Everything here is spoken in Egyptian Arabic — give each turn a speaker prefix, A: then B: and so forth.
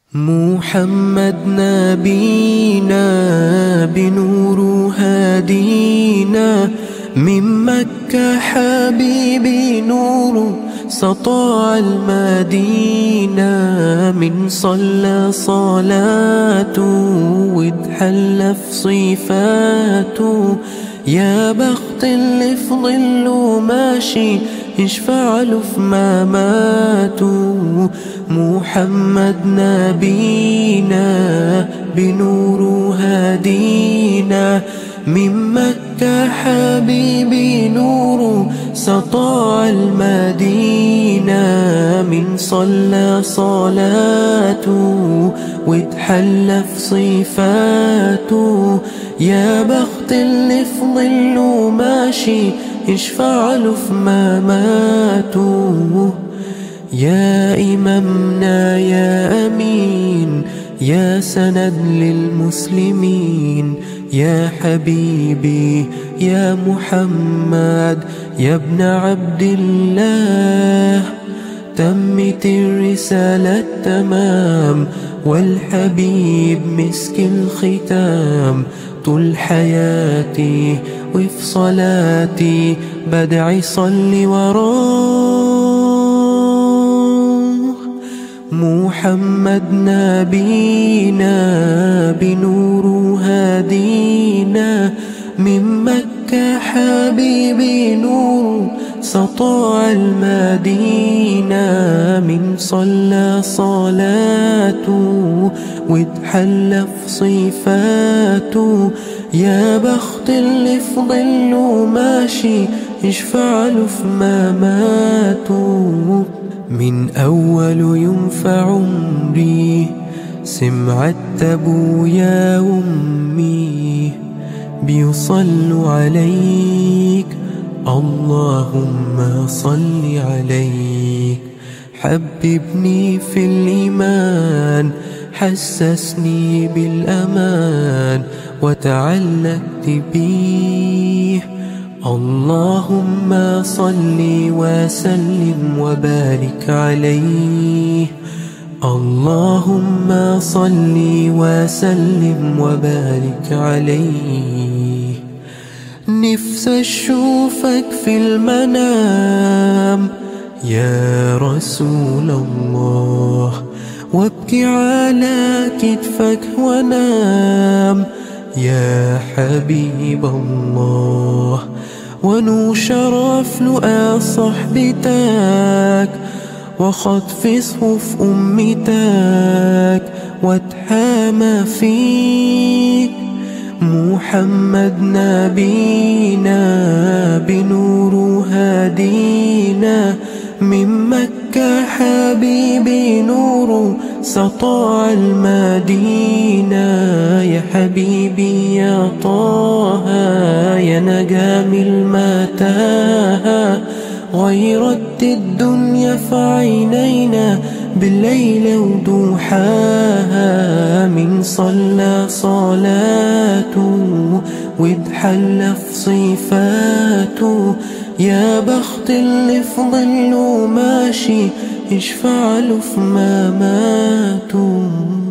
A: محمد نبينا بنور هادينا من مكة حبيبي نور سطاع المدينة من صلى صلاته واتحلى في صفاته يا بخت اللي في ظله ماشي يشفع له في مماته محمد نبينا بنور هدينا من مكة حبيبي نور سطاع المدينة من صلى صلاته واتحلى في صفاته يا بخت اللي في ظله ماشي يشفع له في مماته يا إمامنا يا أمين يا سند للمسلمين يا حبيبي يا محمد يا ابن عبد الله تمت الرسالة تمام والحبيب مسك الختام طول حياتي وفي صلاتي بدعي صلي وراه محمد نبينا بنور هدينا من مكة حبيبي نور سطاع المدينة من صلى صلاته واتحلى في صفاته يا بخت اللي في ظله ماشي يشفع له في مماته من أول يوم في عمري سمعت أبويا وأمي بيصلوا عليك اللهم صل عليك حببني في الإيمان حسسني بالأمان وتعلقت بيه اللهم صل وسلم وبارك عليه اللهم صل وسلم وبارك عليه نفسي اشوفك في المنام يا رسول الله وابكي على كتفك وانام يا حبيب الله ونو شرف لقى صحبتك وخطف صفوف أمتك واتحامى فيك محمد نبينا بنور هدينا من مكة حبيبي نور سطاع المدينة يا حبيبي يا طه يا نجام المتاهة غيرت الدنيا في عينينا بالليل ودوحاها من صلى صلاته واتحلى في صفاته يا بخت اللي في ظله ماشي يشفع له في مماته